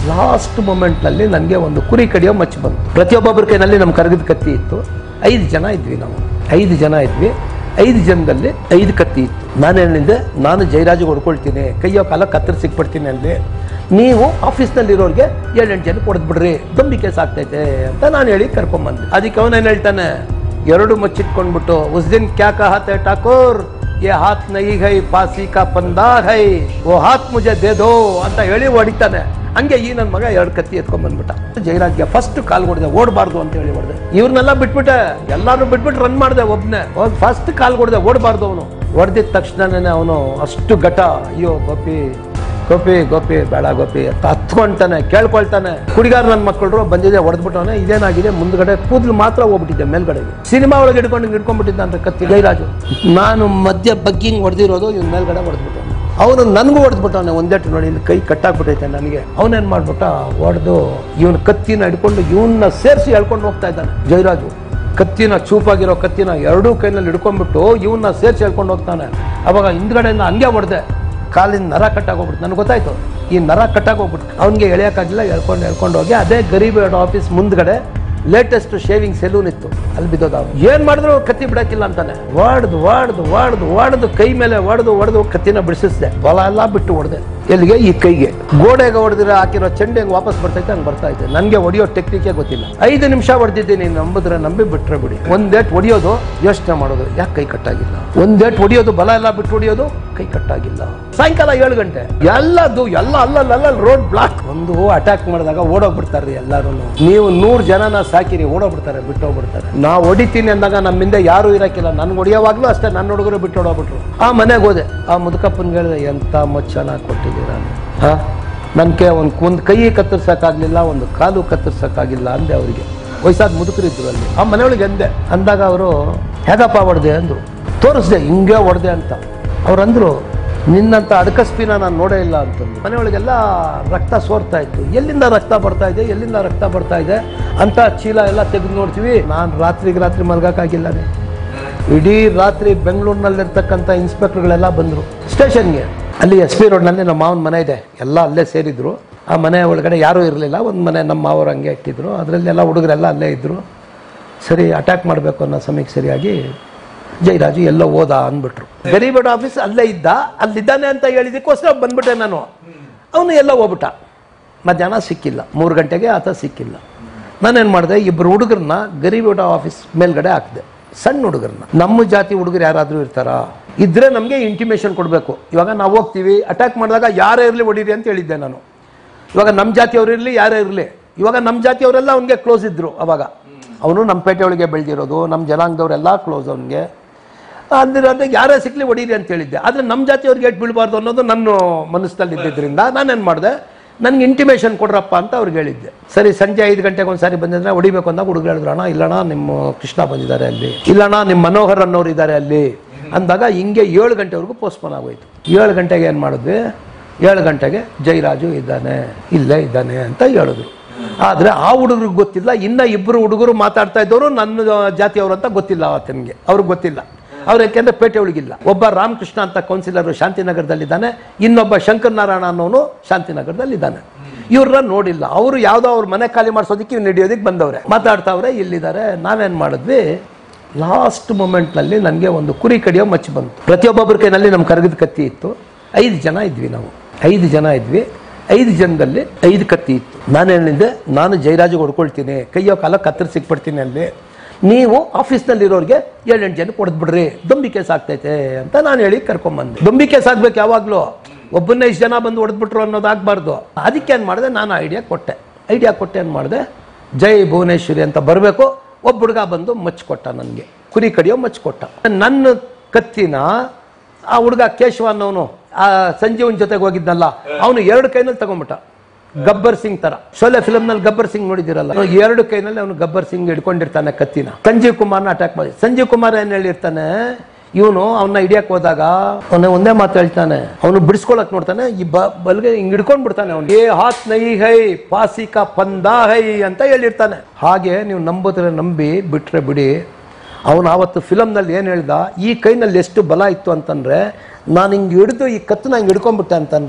last ಮೂಮೆಂಟ್ನಲ್ಲಿ ನನಗೆ ಒಂದು ಕುರಿ ಕಡಿಯೋ ಮಚ್ಚು ಬಂತು ಪ್ರತಿಯೊಬ್ಬೊಬ್ಬರ ಕೈನಲ್ಲಿ ನಮ್ಮ ಕರಗದ ಕತ್ತಿ ಇತ್ತು ಐದು ಜನ ಇದ್ವಿ ನಾವು ಐದು ಜನ ಇದ್ವಿ ಐದು ಜನದಲ್ಲಿ ಐದು ಕತ್ತಿ ಇತ್ತು ನಾನು ಹೇಳಿದ್ದೆ ನಾನು ಜಯರಾಜಿಗೆ ಹೊಡ್ಕೊಳ್ತೀನಿ ಕೈಯೋ ಕಾಲ ಕತ್ತರಿ ಸಿಕ್ಬಿಡ್ತೀನಿ ಅಲ್ಲಿ ನೀವು ಆಫೀಸ್ನಲ್ಲಿರೋರಿಗೆ ಏಳೆಂಟು ಜನ ಕೊಡ್ಬಿಡ್ರಿ ದೊಂಬಿ ಕೇಸ್ ಆಗ್ತೈತೆ ಅಂತ ನಾನು ಹೇಳಿ ಕರ್ಕೊಂಬಂದೆ ಅದಕ್ಕೆ ಅವನೇನು ಹೇಳ್ತಾನೆ ಎರಡು ಮಚ್ಚಿಟ್ಕೊಂಡ್ಬಿಟ್ಟು ಉಸ್ ದಿನ್ ಕ್ಯಾ ಕಹಾತೆ ಠಾಕೂರ್ ये हाथ नहीं है फांसी का पंदार है वो हाथ मुझे दे दो ಅಂತ ಹೇಳಿ ಹೊಡಿತಾನೆ ಹಂಗೆ ಈ ನನ್ನ ಮಗ ಎರಡು ಕತ್ತಿ ಎತ್ಕೊಂಡ್ ಬಂದ್ಬಿಟ್ಟ ಜಯರಾಜ್ಗೆ ಫಸ್ಟ್ ಕಾಲ್ ಹೊಡೆದೆ ಓಡಬಾರ್ದು ಅಂತ ಹೇಳಿ ಹೊಡೆದೆ ಇವ್ರನ್ನೆಲ್ಲ ಬಿಟ್ಬಿಟ್ಟೆ ಎಲ್ಲಾರು ಬಿಟ್ಬಿಟ್ಟು ರನ್ ಮಾಡಿದೆ ಒಬ್ನೇ ಹೋಗಿ ಫಸ್ಟ್ ಕಾಲ್ ಹೊಡೆದೆ ಓಡಬಾರ್ದು ಅವನು ಹೊಡೆದಿದ ತಕ್ಷಣನೇ ಅವನು ಅಷ್ಟು ಘಟ ಅಯ್ಯೋ ಗೋಪಿ ಗೋಪಿ ಗೋಪಿ ಬೇಡ ಗೋಪಿ ಅಂತ ಹತ್ಕೊಂತಾನೆ ಕೇಳ್ಕೊಳ್ತಾನೆ ಕುಡಿಗಾರ ನನ್ನ ಮಕ್ಕಳು ಬಂದಿದೆ ಹೊಡೆದ್ಬಿಟ್ಟವನೆ ಇದೇನಾಗಿದೆ ಮುಂದ್ಗಡೆ ಕೂದಲು ಮಾತ್ರ ಹೋಗ್ಬಿಟ್ಟಿದ್ದೆ ಮೇಲ್ಗಡೆಗೆ ಸಿನಿಮಾ ಒಳಗೆ ಹಿಡ್ಕೊಂಡು ಹಿಡ್ಕೊಂಡ್ಬಿಟ್ಟಿದ್ದ ಅಂತ ಕತ್ತಿ ಗೈರಾಜು ನಾನು ಮಧ್ಯ ಬಗ್ಗಿಂಗ್ ಹೊಡೆದಿರೋದು ಇವ್ನ ಮೇಲ್ಗಡೆ ಹೊಡೆದ್ಬಿಟ್ಟವನೆ ಅವನು ನನಗೂ ಹೊಡೆದ್ಬಿಟ್ಟವನೆ ಒಂದೇಟು ನೋಡಿ ಇಲ್ಲಿ ಕೈ ಕಟ್ಟಾಕ್ಬಿಟ್ಟೈತೆ ನನಗೆ ಅವನೇನ್ ಮಾಡ್ಬಿಟ್ಟ ಹೊಡೆದು ಇವನ್ ಕತ್ತಿನ ಹಿಡ್ಕೊಂಡು ಇವನ್ನ ಸೇರಿಸಿ ಎಳ್ಕೊಂಡು ಹೋಗ್ತಾ ಇದ್ದಾನೆ ಜಯರಾಜು ಕತ್ತಿನ ಚೂಪಾಗಿರೋ ಕತ್ತಿನ ಎರಡೂ ಕೈನಲ್ಲಿ ಹಿಡ್ಕೊಂಡ್ಬಿಟ್ಟು ಇವನ್ನ ಸೇರಿಸಿ ಹೇಳ್ಕೊಂಡು ಹೋಗ್ತಾನೆ ಅವಾಗ ಹಿಂದ್ಗಡೆಯಿಂದ ಹಂಗೆ ಹೊಡೆದೆ ಕಾಲಿನ ನರ ಕಟ್ಟಾಗೋಗ್ಬಿಟ್ಟು ನನಗೆ ಗೊತ್ತಾಯ್ತು ಈ ನರ ಕಟ್ಟಾಗೋಗ್ಬಿಟ್ಟು ಅವ್ನಿಗೆ ಎಳೆಯೋಕ್ಕಾಗಿಲ್ಲ ಎಳ್ಕೊಂಡು ಎಳ್ಕೊಂಡು ಹೋಗಿ ಅದೇ ಗರೀಬ್ ಹೆಡ್ ಆಫೀಸ್ ಮುಂದ್ಗಡೆ ಲೇಟೆಸ್ಟ್ ಶೇವಿಂಗ್ ಸೆಲೂನ್ ಇತ್ತು ಅಲ್ಲಿ ಬಿದ್ದೋದ ಅವ್ನು ಏನ್ ಮಾಡಿದ್ರು ಕತ್ತಿ ಬಿಡಕ್ಕಿಲ್ಲ ಅಂತಾನೆ ವಾಡ್ದು ವಾಡ್ದು ವಾಡ್ದು ವಾಡ್ದು ಕೈ ಮೇಲೆ ಹೊಡೆದು ಹೊಡೆದು ಕತ್ತಿನ ಬಿಡಿಸಿಸ್ದೆ ಹೊಲ ಎಲ್ಲ ಬಿಟ್ಟು ಹೊಡೆದೆ ಎಲ್ಲಿಗೆ ಈ ಕೈಗೆ ಗೋಡೆಗೆ ಹೊಡೆದಿರ ಹಾಕಿರೋ ಚೆಂಡೆ ಹೆಂಗ್ ವಾಪಸ್ ಬರ್ತೈತೆ ಹಂಗೆ ಬರ್ತಾ ಇದೆ ನನಗೆ ಹೊಡಿಯೋ ಟೆಕ್ನಿಕೇ ಗೊತ್ತಿಲ್ಲ ಐದು ನಿಮಿಷ ಹೊಡೆದಿದ್ದೀನಿ ನಂಬಿದ್ರೆ ನಂಬಿ ಬಿಟ್ರೆ ಬಿಡಿ ಒಂದೇಟ್ ಹೊಡಿಯೋದು ಯೋಚನೆ ಮಾಡೋದು ಯಾಕೆ ಕೈ ಕಟ್ಟಾಗಿಲ್ಲ ಒಂದೇಟ್ ಹೊಡಿಯೋದು ಬಲ ಎಲ್ಲ ಬಿಟ್ಟು ಹೊಡಿಯೋದು ಕೈ ಕಟ್ಟಾಗಿಲ್ಲ ಸಾಯಂಕಾಲ ಏಳು ಗಂಟೆ ಎಲ್ಲದು ಎಲ್ಲ ಅಲ್ಲಲ್ಲ ರೋಡ್ ಬ್ಲಾಕ್ ಒಂದು ಅಟ್ಯಾಕ್ ಮಾಡಿದಾಗ ಓಡೋಗ್ಬಿಡ್ತಾರೆ ಎಲ್ಲಾರು ನೀವು ನೂರ್ ಜನನ ಸಾಕಿರಿ ಓಡೋಗ್ಬಿಡ್ತಾರೆ ಬಿಟ್ಟು ಹೋಗ್ಬಿಡ್ತಾರೆ ನಾ ಹೊಡಿತೀನಿ ಅಂದಾಗ ನಮ್ಮಿಂದ ಯಾರು ಇರಕ್ಕಿಲ್ಲ ನನ್ಗೆ ಹೊಡಿಯೋವಾಗ್ಲೂ ಅಷ್ಟೇ ನನ್ನ ಹುಡುಗರು ಬಿಟ್ಟು ಹೊಡೋಗ್ಬಿಟ್ರು ಆ ಮನೆಗೆ ಹೋದೆ ಆ ಮುದುಕಪ್ಪನ್ಗೆ ಹೇಳಿದೆ ಎಂತ ಮಚ್ಚನ ಕೊಟ್ಟಿದ್ದೀರಾ ಹಾ ನನ್ಗೆ ಒಂದು ಒಂದು ಕೈ ಕತ್ತರಿಸಕ್ಕಾಗ್ಲಿಲ್ಲ ಒಂದು ಕಾಲು ಕತ್ತರಿಸಕ್ಕಾಗಿಲ್ಲ ಅಂದೆ ಅವರಿಗೆ ವಯಸ್ಸಾದ ಮುದುಕರಿದ್ರು ಅಲ್ಲಿ ಆ ಮನೆಯೊಳಗೆ ಅಂದೆ ಅಂದಾಗ ಅವರು ಹೇಗಪ್ಪ ಹೊಡೆದೆ ಅಂದ್ರು ತೋರಿಸ್ದೆ ಹಿಂಗೆ ಹೊಡೆದೆ ಅಂತ ಅವ್ರಂದ್ರು ನಿನ್ನಂತ ಅಡಕಸ್ಪಿನ ನಾನು ನೋಡೇ ಇಲ್ಲ ಅಂತಂದು ಮನೆಯೊಳಗೆಲ್ಲ ರಕ್ತ ಸೋರ್ತಾ ಇತ್ತು ಎಲ್ಲಿಂದ ರಕ್ತ ಬರ್ತಾ ಇದೆ ಎಲ್ಲಿಂದ ರಕ್ತ ಬರ್ತಾ ಇದೆ ಅಂತ ಚೀಲ ಎಲ್ಲ ತೆಗೆದು ನೋಡ್ತೀವಿ ನಾನು ರಾತ್ರಿಗೆ ರಾತ್ರಿ ಮಲ್ಗಕ್ಕಾಗಿಲ್ಲನೆ ಇಡೀ ರಾತ್ರಿ ಬೆಂಗಳೂರಿನಲ್ಲಿರ್ತಕ್ಕಂಥ ಇನ್ಸ್ಪೆಕ್ಟರ್ಗಳೆಲ್ಲ ಬಂದರು ಸ್ಟೇಷನ್ಗೆ ಅಲ್ಲಿ ಎಸ್ ಪಿ ರೋಡ್ನಲ್ಲಿ ನಮ್ಮ ಮಾವನ ಮನೆ ಇದೆ ಎಲ್ಲ ಅಲ್ಲೇ ಸೇರಿದ್ರು ಆ ಮನೆ ಒಳಗಡೆ ಯಾರೂ ಇರಲಿಲ್ಲ ಒಂದು ಮನೆ ನಮ್ಮ ಮಾವರು ಹಂಗೆ ಇಟ್ಟಿದ್ರು ಅದರಲ್ಲೆಲ್ಲ ಹುಡುಗರೆಲ್ಲ ಅಲ್ಲೇ ಇದ್ದರು ಸರಿ ಅಟ್ಯಾಕ್ ಮಾಡಬೇಕು ಅನ್ನೋ ಸಮಯಕ್ಕೆ ಸರಿಯಾಗಿ ಜಯರಾಜು ಎಲ್ಲೋ ಹೋದ ಅಂದ್ಬಿಟ್ರು ಗರೀಬಡ್ ಆಫೀಸ್ ಅಲ್ಲೇ ಇದ್ದ ಅಲ್ಲಿದ್ದಾನೆ ಅಂತ ಹೇಳಿದಕ್ಕೋಸ್ಕರ ಬಂದ್ಬಿಟ್ಟೆ ನಾನು ಅವನು ಎಲ್ಲ ಹೋಗ್ಬಿಟ್ಟ ಮಧ್ಯಾಹ್ನ ಸಿಕ್ಕಿಲ್ಲ ಮೂರು ಗಂಟೆಗೆ ಆತ ಸಿಕ್ಕಿಲ್ಲ ನಾನೇನು ಮಾಡಿದೆ ಇಬ್ಬರು ಹುಡುಗರನ್ನ ಗರೀಬಡ್ ಆಫೀಸ್ ಮೇಲ್ಗಡೆ ಹಾಕಿದೆ ಸಣ್ಣ ಹುಡುಗರನ್ನ ನಮ್ಮ ಜಾತಿ ಹುಡುಗರು ಯಾರಾದರೂ ಇರ್ತಾರಾ ಇದ್ರೆ ನಮಗೆ ಇಂಟಿಮೇಷನ್ ಕೊಡಬೇಕು ಇವಾಗ ನಾವು ಹೋಗ್ತೀವಿ ಅಟ್ಯಾಕ್ ಮಾಡಿದಾಗ ಯಾರೇ ಇರಲಿ ಹೊಡೀರಿ ಅಂತ ಹೇಳಿದ್ದೆ ನಾನು ಇವಾಗ ನಮ್ಮ ಜಾತಿಯವ್ರು ಇರಲಿ ಯಾರೇ ಇರಲಿ ಇವಾಗ ನಮ್ಮ ಜಾತಿಯವರೆಲ್ಲ ಅವನಿಗೆ ಕ್ಲೋಸ್ ಇದ್ರು ಅವಾಗ ಅವನು ನಮ್ಮ ಪೇಟೆ ಒಳಗೆ ಬೆಳೆದಿರೋದು ನಮ್ಮ ಜನಾಂಗದವರೆಲ್ಲ ಕ್ಲೋಸ್ ಅವನಿಗೆ ಅಂದ್ರೆ ಅಂದ್ರೆ ಯಾರೇ ಸಿಕ್ಲಿ ಹೊಡೀರಿ ಅಂತ ಹೇಳಿದ್ದೆ ಆದರೆ ನಮ್ಮ ಜಾತಿಯವ್ರಿಗೆ ಏಟ್ ಬೀಳಬಾರ್ದು ಅನ್ನೋದು ನನ್ನ ಮನಸ್ಸಲ್ಲಿ ಇದ್ದಿದ್ದರಿಂದ ನಾನೇನು ಮಾಡಿದೆ ನನಗೆ ಇಂಟಿಮೇಷನ್ ಕೊಡ್ರಪ್ಪ ಅಂತ ಅವ್ರಿಗೆ ಹೇಳಿದ್ದೆ ಸರಿ ಸಂಜೆ ಐದು ಗಂಟೆಗೆ ಒಂದು ಸಾರಿ ಬಂದಿದ್ರೆ ಹೊಡಿಬೇಕು ಅಂದಾಗ ಹುಡುಗರು ಹೇಳಿದ್ರು ಅಣ್ಣ ಇಲ್ಲಣ್ಣ ನಿಮ್ಮ ಕೃಷ್ಣ ಬಂದಿದ್ದಾರೆ ಅಲ್ಲಿ ಇಲ್ಲಣ್ಣ ನಿಮ್ಮ ಮನೋಹರ್ ಅನ್ನೋರು ಇದ್ದಾರೆ ಅಲ್ಲಿ ಅಂದಾಗ ಹಿಂಗೆ ಏಳು ಗಂಟೆವರೆಗೂ ಪೋಸ್ಟ್ಪೋನ್ ಆಗೋಯ್ತು ಏಳು ಗಂಟೆಗೆ ಏನು ಮಾಡಿದ್ವಿ ಏಳು ಗಂಟೆಗೆ ಜಯರಾಜು ಇದ್ದಾನೆ ಇಲ್ಲೇ ಇದ್ದಾನೆ ಅಂತ ಹೇಳಿದ್ರು ಆದರೆ ಆ ಹುಡುಗರಿಗೆ ಗೊತ್ತಿಲ್ಲ ಇನ್ನ ಇಬ್ಬರು ಹುಡುಗರು ಮಾತಾಡ್ತಾ ಇದ್ದವರು ನನ್ನ ಜಾತಿಯವರು ಅಂತ ಗೊತ್ತಿಲ್ಲ ಆತನಿಗೆ ಅವ್ರಿಗೆ ಗೊತ್ತಿಲ್ಲ ಅವ್ರು ಯಾಕೆಂದ್ರೆ ಪೇಟೆ ಒಳಗಿಲ್ಲ ಒಬ್ಬ ರಾಮಕೃಷ್ಣ ಅಂತ ಕೌನ್ಸಿಲರ್ ಶಾಂತಿನಗರದಲ್ಲಿದ್ದಾನೆ ಇನ್ನೊಬ್ಬ ಶಂಕರ್ ನಾರಾಯಣ ಅನ್ನೋನು ಶಾಂತಿನಗರದಲ್ಲಿದ್ದಾನೆ ಇವ್ರನ್ನ ನೋಡಿಲ್ಲ ಅವರು ಯಾವುದೋ ಅವ್ರ ಮನೆ ಖಾಲಿ ಮಾಡಿಸೋದಕ್ಕೆ ಇವ್ನು ಹಿಡಿಯೋದಕ್ಕೆ ಬಂದವ್ರೆ ಮಾತಾಡ್ತಾವ್ರೆ ಇಲ್ಲಿದ್ದಾರೆ ನಾವೇನು ಮಾಡಿದ್ವಿ ಲಾಸ್ಟ್ ಮೂಮೆಂಟ್ನಲ್ಲಿ ನನಗೆ ಒಂದು ಕುರಿ ಕಡಿಯೋ ಮಚ್ಚು ಬಂತು ಪ್ರತಿಯೊಬ್ಬೊಬ್ಬರ ಕೈನಲ್ಲಿ ನಮ್ಮ ಕರಗದ ಕತ್ತಿ ಇತ್ತು ಐದು ಜನ ಇದ್ವಿ ನಾವು ಐದು ಜನ ಇದ್ವಿ ಐದು ಜನದಲ್ಲಿ ಐದು ಕತ್ತಿ ಇತ್ತು ನಾನು ಹೇಳಿದ್ದೆ ನಾನು ಜಯರಾಜಿಗೆ ಹೊಡ್ಕೊಳ್ತೀನಿ ಕೈಯೋ ಕಾಲ ಕತ್ತರಿ ಸಿಕ್ಬಿಡ್ತೀನಿ ಅಲ್ಲಿ ನೀವು ಆಫೀಸ್ನಲ್ಲಿರೋರಿಗೆ ಏಳೆಂಟು ಜನ ಕೊಡ್ಬಿಡ್ರಿ ದೊಂಬಿ ಕೇಸ್ ಆಗ್ತೈತೆ ಅಂತ ನಾನು ಹೇಳಿ ಕರ್ಕೊಂಬಂದೆ ದೊಂಬಿ ಕೇಸ್ ಆಗ್ಬೇಕು ಯಾವಾಗಲೂ ಒಬ್ಬನ್ನೇ ಇಷ್ಟು ಜನ ಬಂದು ಹೊಡೆದ್ಬಿಟ್ರು ಅನ್ನೋದು ಆಗಬಾರ್ದು ಅದಕ್ಕೆ ಏನು ಮಾಡಿದೆ ನಾನು ಐಡಿಯಾ ಕೊಟ್ಟೆ ಐಡಿಯಾ ಕೊಟ್ಟೆ ಏನು ಮಾಡಿದೆ ಜೈ ಭುವನೇಶ್ವರಿ ಅಂತ ಬರಬೇಕು ಒಬ್ಬ ಹುಡುಗ ಬಂದು ಮಚ್ಚು ಕೊಟ್ಟ ನನಗೆ ಕುರಿ ಕಡಿಯೋ ಮಚ್ಚು ಕೊಟ್ಟ ನನ್ನ ಕತ್ತಿನ ಆ ಹುಡುಗ ಕೇಶವ ಅನ್ನೋನು ಆ ಸಂಜೀವನ್ ಜೊತೆಗೆ ಹೋಗಿದ್ನಲ್ಲ ಅವನು ಎರಡು ಕೈನಲ್ಲಿ ತಗೊಂಬಿಟ್ಟ ಗಬ್ಬರ್ ಸಿಂಗ್ ತರ ಶೋಲೆ ಫಿಲಮ್ ನಲ್ಲಿ ಗಬ್ಬರ್ ಸಿಂಗ್ ನೋಡಿದಿರಲ್ಲ ಅವ್ನು ಎರಡು ಕೈನಲ್ಲಿ ಅವನು ಗಬ್ಬರ್ ಸಿಂಗ್ ಹಿಡ್ಕೊಂಡಿರ್ತಾನೆ ಕತ್ತಿನ ಸಂಜೀವ್ ಕುಮಾರ್ನ ಅಟ್ಯಾಕ್ ಮಾಡಿ ಸಂಜೀವ್ ಕುಮಾರ್ ಏನ್ ಹೇಳಿರ್ತಾನೆ ಇವನು ಅವನ್ನ ಹಿಡಿಯಕ್ ಹೋದಾಗ ಅವನ ಒಂದೇ ಮಾತು ಹೇಳ್ತಾನೆ ಅವನು ಬಿಡಿಸ್ಕೊಳಕ್ ನೋಡ್ತಾನೆ ಈ ಬ ಬಲ್ಗೆ ಹಿಂಗ್ ಹಿಡ್ಕೊಂಡ್ ಬಿಡ್ತಾನೆ ಅವ್ನು ಏ ಹಾತ್ ನೈ ಹೈ ಪಾಸಿಕ ಪಂದಾ ಹೈ ಅಂತ ಹೇಳಿರ್ತಾನೆ ಹಾಗೆ ನೀವು ನಂಬಿದ್ರೆ ನಂಬಿ ಬಿಟ್ರೆ ಬಿಡಿ ಅವನು ಆವತ್ತು ಫಿಲಮ್ನಲ್ಲಿ ಏನು ಹೇಳ್ದ ಈ ಕೈನಲ್ಲಿ ಎಷ್ಟು ಬಲ ಇತ್ತು ಅಂತಂದ್ರೆ ನಾನು ಹಿಂಗೆ ಹಿಡಿದು ಈ ಕತ್ತನ್ನ ಹಿಂಗೆ ಹಿಡ್ಕೊಂಡ್ಬಿಟ್ಟೆ ಅಂತಂದ್ರೆ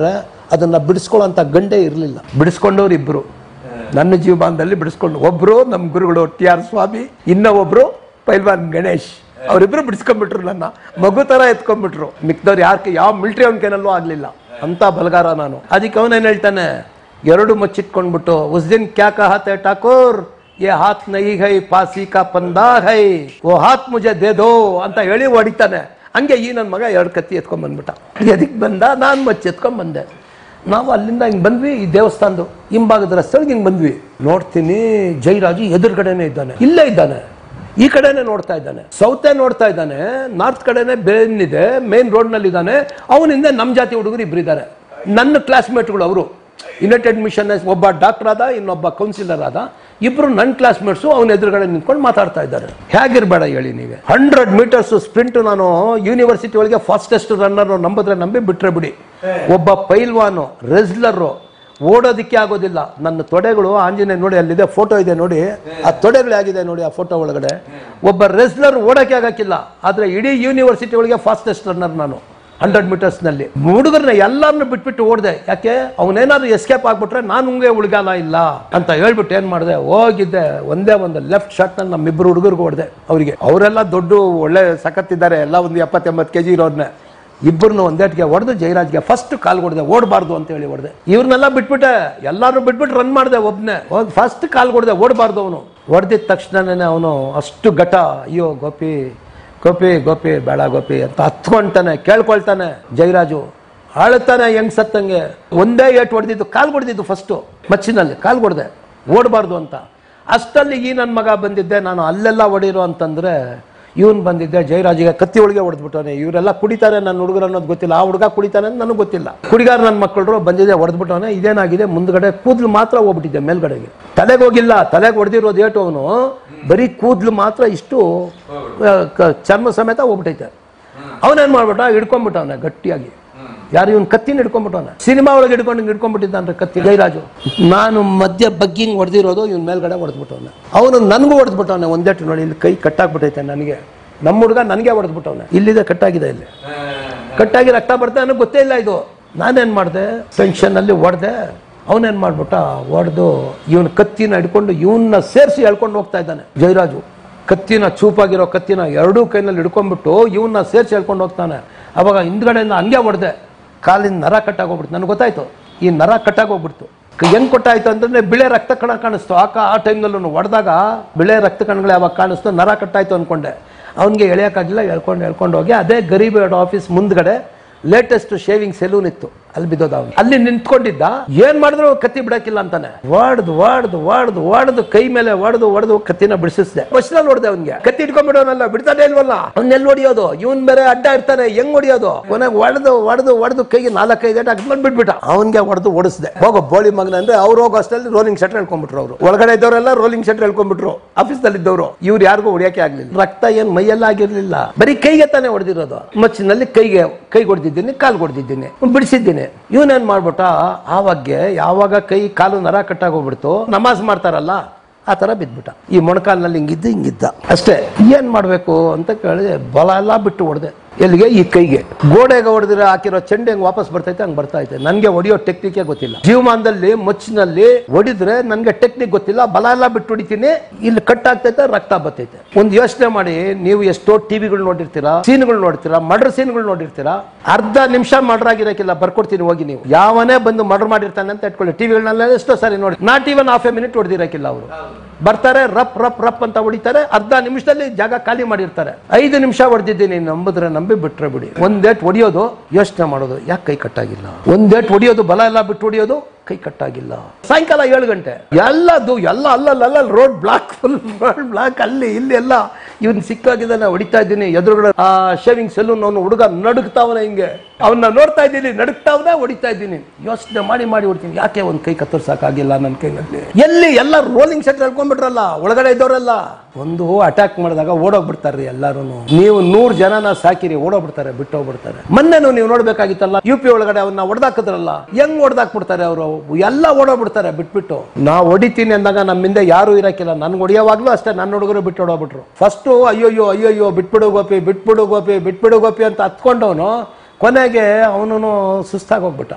ಅದನ್ನ ಬಿಡಿಸ್ಕೊಳ್ಳೋಂಥ ಗಂಡೇ ಇರಲಿಲ್ಲ ಬಿಡಿಸ್ಕೊಂಡವ್ರು ಇಬ್ರು ನನ್ನ ಜೀವಮಾನದಲ್ಲಿ ಬಿಡಿಸ್ಕೊಂಡು ಒಬ್ರು ನಮ್ಮ ಗುರುಗಳು ಟಿ ಆರ್ ಸ್ವಾಮಿ ಇನ್ನ ಒಬ್ರು ಪೈಲ್ವಾನ್ ಗಣೇಶ್ ಅವರಿಬ್ರು ಬಿಡಿಸ್ಕೊಂಡ್ಬಿಟ್ರು ನನ್ನ ಮಗು ತರ ಎತ್ಕೊಂಡ್ಬಿಟ್ರು ಮಿಕ್ದವ್ರು ಯಾಕೆ ಯಾವ ಮಿಲಿಟರಿ ಅವನ ಕೈನಲ್ಲೂ ಆಗ್ಲಿಲ್ಲ ಅಂತ ಬಲಗಾರ ನಾನು ಅದಕ್ಕೆ ಅವನೇನ್ ಹೇಳ್ತಾನೆ ಎರಡು ಮುಚ್ಚಿಟ್ಕೊಂಡ್ಬಿಟ್ಟು ಉಸ್ ದಿನ್ ಕ್ಯಾ ಕಹಾತೆ ಠಾಕೂರ್ ये हाथ नहीं है पासी का पंदा है वो हाथ मुझे दे दो ಅಂತ ಹೇಳಿ ಹೊಡಿತಾನೆ ಹಂಗೆ ಈ ನನ್ನ ಮಗ ಎರಡು ಕತ್ತಿ ಎತ್ಕೊಂಡ್ ಬಂದ್ಬಿಟ್ಟ ಎದಕ್ ಬಂದ ನಾನು ಮಚ್ಚಿ ಎತ್ಕೊಂಡ್ ಬಂದೆ ನಾವು ಅಲ್ಲಿಂದ ಹಿಂಗ್ ಬಂದ್ವಿ ಈ ದೇವಸ್ಥಾನದ ಹಿಂಭಾಗದ ರಸ್ತೆಗೆ ಹಿಂಗ್ ಬಂದ್ವಿ ನೋಡ್ತೀನಿ ಜೈರಾಜು ಎದುರುಗಡೆನೆ ಇದ್ದಾನೆ ಇಲ್ಲೇ ಇದ್ದಾನೆ ಈ ಕಡೆನೆ ನೋಡ್ತಾ ಇದ್ದಾನೆ ಸೌತೆ ನೋಡ್ತಾ ಇದ್ದಾನೆ ನಾರ್ತ್ ಕಡೆನೆ ಬೇನಿದೆ ಮೇನ್ ರೋಡ್ ನಲ್ಲಿ ಇದ್ದಾನೆ ಅವನಿಂದ ನಮ್ಮ ಜಾತಿ ಹುಡುಗರು ಇಬ್ರು ಇದ್ದಾರೆ ನನ್ನ ಕ್ಲಾಸ್ಮೇಟ್ಗಳು ಅವರು ಯುನೈಟೆಡ್ ಮಿಷನ್ ಒಬ್ಬ ಡಾಕ್ಟರ್ ಆದ ಇನ್ನೊಬ್ಬ ಕೌನ್ಸಿಲರ್ ಆದ ಇಬ್ರು ನನ್ನ ಕ್ಲಾಸ್ಮೇಟ್ಸು ಅವನ ಎದುರುಗಡೆ ನಿಂತ್ಕೊಂಡು ಮಾತಾಡ್ತಾ ಇದ್ದಾರೆ ಹೇಗಿರ್ಬೇಡ ಹೇಳಿ ನೀವೇ ಹಂಡ್ರೆಡ್ ಮೀಟರ್ಸ್ ಸ್ಪ್ರಿಂಟ್ ನಾನು ಯೂನಿವರ್ಸಿಟಿ ಒಳಗೆ ಫಾಸ್ಟೆಸ್ಟ್ ರನ್ನರ್ ನಂಬಿದ್ರೆ ನಂಬಿ ಬಿಟ್ರೆ ಬಿಡಿ ಒಬ್ಬ ಪೈಲ್ವಾನು ರೆಸ್ಲರು ಓಡೋದಕ್ಕೆ ಆಗೋದಿಲ್ಲ ನನ್ನ ತೊಡೆಗಳು ಆಂಜನೇಯ ನೋಡಿ ಅಲ್ಲಿದೆ ಫೋಟೋ ಇದೆ ನೋಡಿ ಆ ತೊಡೆಗಳು ಆಗಿದೆ ನೋಡಿ ಆ ಫೋಟೋ ಒಳಗಡೆ ಒಬ್ಬ ರೆಸ್ಲರ್ ಓಡಕ್ಕೆ ಆಗಕ್ಕಿಲ್ಲ ಆದ್ರೆ ಇಡೀ ಯೂನಿವರ್ಸಿಟಿ ಒಳಗೆ ಫಾಸ್ಟೆಸ್ಟ್ ರನ್ನರ್ ನಾನು ಹಂಡ್ರೆಡ್ ಮೀಟರ್ಸ್ ನಲ್ಲಿ ಹುಡುಗರನ್ನ ಎಲ್ಲಾರನ್ನು ಬಿಟ್ಬಿಟ್ಟು ಓಡ್ದೆ ಯಾಕೆ ಅವನೇನಾದ್ರು ಎಸ್ಕೇಪ್ ಆಗ್ಬಿಟ್ರೆ ನಾನು ಹಂಗೆ ಉಳ್ಗಾಲ ಇಲ್ಲ ಅಂತ ಹೇಳ್ಬಿಟ್ಟು ಏನ್ ಮಾಡಿದೆ ಹೋಗಿದ್ದೆ ಒಂದೇ ಒಂದು ಲೆಫ್ಟ್ ಶಾಟ್ ನಲ್ಲಿ ನಮ್ಮಿಬ್ರು ಹುಡುಗರಿಗೆ ಹೊಡೆದೆ ಅವರಿಗೆ ಅವರೆಲ್ಲ ದೊಡ್ಡ ಒಳ್ಳೆ ಸಖತ್ತಿದ್ದಾರೆ ಎಲ್ಲ ಒಂದು ಎಪ್ಪತ್ತೆಂಬತ್ತು ಕೆಜಿ ಇರೋರ್ನೆ ಇಬ್ಬರನ್ನ ಒಂದೇಟ್ಗೆ ಹೊಡೆದು ಜಯರಾಜ್ಗೆ ಫಸ್ಟ್ ಕಾಲ್ ಹೊಡೆದೆ ಓಡಬಾರ್ದು ಅಂತ ಹೇಳಿ ಹೊಡೆದೆ ಇವ್ರನ್ನೆಲ್ಲ ಬಿಟ್ಬಿಟ್ಟೆ ಎಲ್ಲಾರು ಬಿಟ್ಬಿಟ್ಟು ರನ್ ಮಾಡಿದೆ ಒಬ್ನೇ ಫಸ್ಟ್ ಕಾಲ್ ಹೊಡೆದೆ ಓಡಬಾರ್ದು ಅವನು ಹೊಡೆದಿದ ತಕ್ಷಣನೇ ಅವನು ಅಷ್ಟು ಘಟ ಅಯ್ಯೋ ಗೋಪಿ ಗೋಪಿ ಗೋಪಿ ಬೇಡ ಗೋಪಿ ಅಂತ ಹತ್ಕೊಂತಾನೆ ಕೇಳ್ಕೊಳ್ತಾನೆ ಜಯರಾಜು ಆಳ್ತಾನೆ ಹೆಂಗ್ ಸತ್ತಂಗೆ ಒಂದೇ ಏಟ್ ಹೊಡೆದಿದ್ದು ಕಾಲ್ ಹೊಡೆದಿದ್ದು ಫಸ್ಟು ಮಚ್ಚಿನಲ್ಲಿ ಕಾಲ್ ಹೊಡೆದೆ ಓಡಬಾರ್ದು ಅಂತ ಅಷ್ಟಲ್ಲಿ ಈ ನನ್ನ ಮಗ ಬಂದಿದ್ದೆ ನಾನು ಅಲ್ಲೆಲ್ಲ ಹೊಡಿರೋ ಅಂತಂದ್ರೆ ಇವನ್ ಬಂದಿದ್ದೆ ಜಯರಾಜಿಗೆ ಕತ್ತಿ ಒಳಗೆ ಹೊಡೆದ್ಬಿಟ್ಟವನೆ ಇವರೆಲ್ಲ ಕುಡಿತಾರೆ ನನ್ನ ಹುಡುಗರು ಅನ್ನೋದು ಗೊತ್ತಿಲ್ಲ ಆ ಹುಡುಗ ಕುಡಿತಾನೆ ಅಂತ ನನಗೆ ಗೊತ್ತಿಲ್ಲ ಕುಡಿಗಾರ ನನ್ನ ಮಕ್ಕಳು ಬಂದಿದೆ ಹೊಡೆದ್ಬಿಟ್ಟವನೆ ಇದೇನಾಗಿದೆ ಮುಂದ್ಗಡೆ ಕೂದಲು ಮಾತ್ರ ಹೋಗ್ಬಿಟ್ಟಿದ್ದೆ ಮೇಲ್ಗಡೆಗೆ ತಲೆಗೆ ಹೋಗಿಲ್ಲ ತಲೆಗೆ ಹೊಡೆದಿರೋದು ಏಟು ಅವನು ಬರೀ ಕೂದಲು ಮಾತ್ರ ಇಷ್ಟು ಆ, ಕ- ಚರ್ಮ ಸಮೇತ ಹೋಗ್ಬಿಟ್ಟೈತೆ ಅವನೇನ್ ಮಾಡ್ಬಿಟ್ಟ ಹಿಡ್ಕೊಂಡ್ಬಿಟ್ಟವನೆ ಗಟ್ಟಿಯಾಗಿ ಯಾರು ಇವನ್ ಕತ್ತಿನ ಹಿಡ್ಕೊಂಡ್ಬಿಟ್ಟವನೆ ಸಿನಿಮಾ ಒಳಗೆ ಹಿಡ್ಕೊಂಡು ಹಿಂಗ್ ಹಿಡ್ಕೊಂಡ್ಬಿಟ್ಟಿದ್ದಾನ್ರೆ ಕತ್ತಿ ಜೈರಾಜು ನಾನು ಮಧ್ಯ ಬಗ್ಗಿಂಗ್ ಹೊಡೆದಿರೋದು ಇವನ್ ಮೇಲ್ಗಡೆ ಹೊಡೆದ್ಬಿಟ್ಟವನೆ ಅವನು ನನಗೂ ಹೊಡೆದ್ಬಿಟ್ಟವನೆ ಒಂದೇಟು ನೋಡಿ ಇಲ್ಲಿ ಕೈ ಕಟ್ಟಾಕ್ಬಿಟ್ಟೈತೆ ನನಗೆ ನಮ್ಮ ಹುಡುಗ ನನಗೆ ಹೊಡೆದ್ಬಿಟ್ಟವನೆ ಇಲ್ಲಿದೆ ಕಟ್ಟಾಗಿದೆ ಇಲ್ಲಿ ಕಟ್ಟಾಗಿ ರಕ್ತ ಬರ್ತಾ ನನಗೆ ಗೊತ್ತೇ ಇಲ್ಲ ಇದು ನಾನೇನ್ ಮಾಡಿದೆ ಟೆನ್ಷನ್ ಅಲ್ಲಿ ಹೊಡೆದೆ ಅವನೇನ್ ಮಾಡ್ಬಿಟ್ಟ ಹೊಡೆದು ಇವನ್ ಕತ್ತಿನ ಹಿಡ್ಕೊಂಡು ಇವನ್ನ ಸೇರಿಸಿ ಎಳ್ಕೊಂಡು ಹೋಗ್ತಾ ಇದ್ದಾನೆ ಜಯರಾಜು ಕತ್ತಿನ ಚೂಪಾಗಿರೋ ಕತ್ತಿನ ಎರಡೂ ಕೈನಲ್ಲಿ ಹಿಡ್ಕೊಂಡ್ಬಿಟ್ಟು ಇವನ್ನ ಸೇರಿಸಿ ಎಳ್ಕೊಂಡು ಹೋಗ್ತಾನೆ ಅವಾಗ ಹಿಂದ್ಗಡೆಯಿಂದ ಹಂಗೆ ಹೊಡೆದೆ ಕಾಲಿನ ನರ ಕಟ್ಟಾಗೋಗ್ಬಿಡ್ತು ನನಗೆ ಗೊತ್ತಾಯ್ತು ಈ ನರ ಕಟ್ಟಾಗೋಗ್ಬಿಡ್ತು ಕ- ಹೆಂಗ್ ಕೊಟ್ಟಾಯ್ತು ಅಂತಂದ್ರೆ ಬಿಳೆ ರಕ್ತ ಕಣ ಕಾಣಿಸ್ತು ಆಕ ಆ ಟೈಮ್ನಲ್ಲೂ ಹೊಡೆದಾಗ ಬಿಳೆ ರಕ್ತ ಕಣಗಳು ಯಾವಾಗ ಕಾಣಿಸ್ತು ನರ ಕಟ್ಟಾಯ್ತು ಅನ್ಕೊಂಡೆ ಅವನಿಗೆ ಎಳೆಯೋಕ್ಕಾಗಿಲ್ಲ ಎಳ್ಕೊಂಡು ಎಳ್ಕೊಂಡು ಹೋಗಿ ಅದೇ ಗರೀಬ್ ಹೆಡ್ ಆಫೀಸ್ ಮುಂದ್ಗಡೆ ಲೇಟೆಸ್ಟ್ ಶೇವಿಂಗ್ ಸೆಲೂನ್ ಇತ್ತು ಅಲ್ಲಿ ಬಿದ್ದೋದ ಅವ್ನು ಅಲ್ಲಿ ನಿಂತ್ಕೊಂಡಿದ್ದ ಏನ್ ಮಾಡಿದ್ರು ಕತ್ತಿ ಬಿಡಕ್ಕಿಲ್ಲ ಅಂತಾನೆ ವಾಡ್ದು ವಾಡ್ದು ವಾಡ್ದು ವಾಡ್ದು ಕೈ ಮೇಲೆ ವಾಡ್ದು ಹೊಡೆದು ಕತ್ತಿನ ಬಿಡಿಸಿಸ್ದೆ ಬಸ್ನಲ್ಲಿ ಹೊಡೆದೆ ಅವ್ನಿಗೆ ಕತ್ತಿ ಇಟ್ಕೊಂಡ್ಬಿಡೋನಲ್ಲ ಬಿಡ್ತಾನೆ ಇಲ್ವಲ್ಲ ಅವ್ನೆಲ್ಲಿ ಹೊಡಿಯೋದು ಇವನ್ ಬೇರೆ ಅಡ್ಡ ಇರ್ತಾನೆ ಹೆಂಗ್ ಹೊಡಿಯೋದು ಕೊನೆಗೆ ಹೊಡೆದು ಹೊಡೆದು ಹೊಡೆದು ಕೈಗೆ ನಾಲ್ಕೈದು ಏಟ್ ಹಾಕ್ಕೊಂಡು ಬಿಟ್ಬಿಟ್ಟ ಅವನ್ಗೆ ಹೊಡೆದು ಓಡಿಸ್ದೆ ಹೋಗೋ ಬೋಳಿ ಮಗನ ಅಂದ್ರೆ ಅವ್ರು ಹೋಗೋ ಅಷ್ಟಲ್ಲಿ ರೋಲಿಂಗ್ ಶೆಟರ್ ಹೇಳ್ಕೊಂಡ್ಬಿಟ್ರು ಅವರು ಒಳಗಡೆ ಇದ್ದವರೆಲ್ಲ ರೋಲಿಂಗ್ ಶೆಟರ್ ಹೇಳ್ಕೊಂಡ್ಬಿಟ್ರು ಆಫೀಸ್ ನಲ್ಲಿ ಇದ್ದವರು ಇವ್ರು ಯಾರಿಗೂ ಹೊಡಿಯಕ್ಕೆ ಆಗ್ಲಿಲ್ಲ ರಕ್ತ ಏನ್ ಮೈಯೆಲ್ಲ ಆಗಿರ್ಲಿಲ್ಲ ಬರೀ ಕೈಗೆ ತಾನೇ ಹೊಡೆದಿರೋದು ಮಚ್ಚಿನಲ್ಲಿ ಕೈಗೆ ಕೈ ಹೊಡೆದಿದ್ದೀನಿ ಕಾಲು ಹೊಡೆದಿದ್ದೀನಿ ಬಿಡಿಸಿದ್ದೀನಿ ಇವನೇನ್ ಮಾಡ್ಬಿಟ್ಟ ಆವಾಗ್ಗೆ ಯಾವಾಗ ಕೈ ಕಾಲು ನರ ಕಟ್ಟಾಗೋಗ್ಬಿಡ್ತು ನಮಾಜ್ ಮಾಡ್ತಾರಲ್ಲ ಆ ತರ ಬಿದ್ಬಿಟ್ಟ ಈ ಮೊಣಕಾಲ್ನಲ್ಲಿ ಹಿಂಗಿದ್ದು ಹಿಂಗಿದ್ದ ಅಷ್ಟೇ ಏನ್ ಮಾಡ್ಬೇಕು ಅಂತ ಕೇಳಿದೆ ಬಲ ಎಲ್ಲ ಬಿಟ್ಟು ಹೊಡೆದೆ ಎಲ್ಲಿಗೆ ಈ ಕೈಗೆ ಗೋಡೆಗೆ ಹೊಡೆದಿರ ಹಾಕಿರೋ ಚೆಂಡೆ ಹೆಂಗ್ ವಾಪಸ್ ಬರ್ತೈತೆ ಹಂಗ್ ಬರ್ತಾ ಐತೆ ನನ್ಗೆ ಹೊಡಿಯೋ ಟೆಕ್ನಿಕೇ ಗೊತ್ತಿಲ್ಲ ಜೀವಮಾನದಲ್ಲಿ ಮಚ್ಚಿನಲ್ಲಿ ಹೊಡಿದ್ರೆ ನನ್ಗೆ ಟೆಕ್ನಿಕ್ ಗೊತ್ತಿಲ್ಲ ಬಲ ಎಲ್ಲ ಬಿಟ್ಟು ಹೊಡಿತೀನಿ ಇಲ್ಲಿ ಕಟ್ ಆಗ್ತೈತೆ ರಕ್ತ ಬರ್ತೈತೆ ಒಂದ್ ಯೋಚನೆ ಮಾಡಿ ನೀವು ಎಷ್ಟೋ ಟಿವಿಗಳು ನೋಡಿರ್ತೀರಾ ಸೀನ್ಗಳು ನೋಡ್ತೀರಾ ಮರ್ಡರ್ ಸೀನ್ಗಳು ನೋಡಿರ್ತೀರಾ ಅರ್ಧ ನಿಮಿಷ ಮರ್ಡರ್ ಆಗಿರಕ್ಕಿಲ್ಲ ಬರ್ಕೊಡ್ತೀನಿ ಹೋಗಿ ನೀವು ಯಾವನೇ ಬಂದು ಮರ್ಡರ್ ಮಾಡಿರ್ತಾನೆ ಅಂತ ಇಟ್ಕೊಳ್ಳಿ ಟಿವಿಗಳನ್ನೆಲ್ಲ ಎಷ್ಟೋ ಸಾರಿ ನೋಡಿ not even half a minute ಹೊಡೆದಿರಕ್ಕಿಲ್ಲ ಅವರು ಬರ್ತಾರೆ ರಪ್ ರಪ್ ರಪ್ ಅಂತ ಹೊಡಿತಾರೆ ಅರ್ಧ ನಿಮಿಷದಲ್ಲಿ ಜಾಗ ಖಾಲಿ ಮಾಡಿರ್ತಾರೆ ಐದು ನಿಮಿಷ ಹೊಡೆದಿದ್ದೀನಿ ನಂಬಿದ್ರೆ ನಂಬಿ ಬಿಟ್ರೆ ಬಿಡಿ ಒಂದೇಟ್ ಹೊಡಿಯೋದು ಯೋಚನೆ ಮಾಡೋದು ಯಾಕೆ ಕೈ ಕಟ್ಟಾಗಿಲ್ಲ ಒಂದೇಟ್ ಹೊಡಿಯೋದು ಬಲ ಎಲ್ಲ ಬಿಟ್ಟು ಹೊಡಿಯೋದು ಕೈ ಕಟ್ಟಾಗಿಲ್ಲ ಸಾಯಂಕಾಲ ಏಳು ಗಂಟೆ ಎಲ್ಲದು ಎಲ್ಲ ಅಲ್ಲಲ್ಲ road block full road block ಅಲ್ಲಿ ಇಲ್ಲಿ ಎಲ್ಲ ಇವನ್ ಸಿಕ್ಕಾಗಿದ್ದಾನೆ ಹೊಡಿತಾ ಇದ್ದೀನಿ ಎದುರುಗಡೆ ಆ ಶೇವಿಂಗ್ ಸೆಲೂನ್ ಅವನು ಹುಡುಗ ನಡುಗ್ತಾವನೆ ಹಿಂಗೆ ಅವನ್ನ ನೋಡ್ತಾ ಇದ್ದೀನಿ ನಡುಗ್ತಾವನೆ ಹೊಡಿತಾ ಇದ್ದೀನಿ ಯೋಚನೆ ಮಾಡಿ ಮಾಡಿ ಹೊಡ್ತೀನಿ ಯಾಕೆ ಒಂದ್ ಕೈ ಕತ್ತರ್ಸಕ್ಕಾಗಿಲ್ಲ ನನ್ನ ಕೈನಲ್ಲಿ ಎಲ್ಲಿ ಎಲ್ಲ ರೋಲಿಂಗ್ ಸೆಟ್ ಹೇಳ್ಕೊಂಡ್ಬಿಟ್ರಲ್ಲ ಒಳಗಡೆ ಇದ್ದವರೆಲ್ಲ ಒಂದು ಅಟ್ಯಾಕ್ ಮಾಡಿದಾಗ ಓಡೋಗ್ಬಿಡ್ತಾರ್ರಿ ಎಲ್ಲಾರು ನೀವು ನೂರ್ ಜನನ ಸಾಕಿರಿ ಓಡೋಗ್ಬಿಡ್ತಾರೆ ಬಿಟ್ಟೋಗ್ಬಿಡ್ತಾರೆ ಮೊನ್ನೆನು ನೀವು ನೋಡ್ಬೇಕಾಗಿತ್ತಲ್ಲ ಯು ಪಿ ಒಳಗಡೆ ಅವನ್ನ ಹೊಡೆದಾಕಿದ್ರಲ್ಲ ಹೆಂಗ್ ಹೊಡೆದಾಕ್ಬಿಡ್ತಾರೆ ಅವರು ಎಲ್ಲ ಓಡೋಗ್ಬಿಡ್ತಾರೆ ಬಿಟ್ಬಿಟ್ಟು ನಾ ಹೊಡಿತೀನಿ ಅಂದಾಗ ನಮ್ಮಿಂದ ಯಾರು ಇರಕ್ಕಿಲ್ಲ ನನ್ಗೆ ಹೊಡಿಯೋವಾಗ್ಲೂ ಅಷ್ಟೇ ನನ್ನ ಹುಡುಗರು ಬಿಟ್ಟು ಹೊಡೋಗ್ಬಿಟ್ರು ಫಸ್ಟು ಅಯ್ಯೋಯ್ಯೋ ಅಯ್ಯೋಯ್ಯೋ ಬಿಟ್ಬಿಡು ಗೋಪಿ ಬಿಟ್ಬಿಡು ಗೋಪಿ ಬಿಟ್ಬಿಡು ಗೋಪಿ ಅಂತ ಹತ್ಕೊಂಡವನು ಕೊನೆಗೆ ಅವನು ಸುಸ್ತಾಗೋಗ್ಬಿಟ್ಟ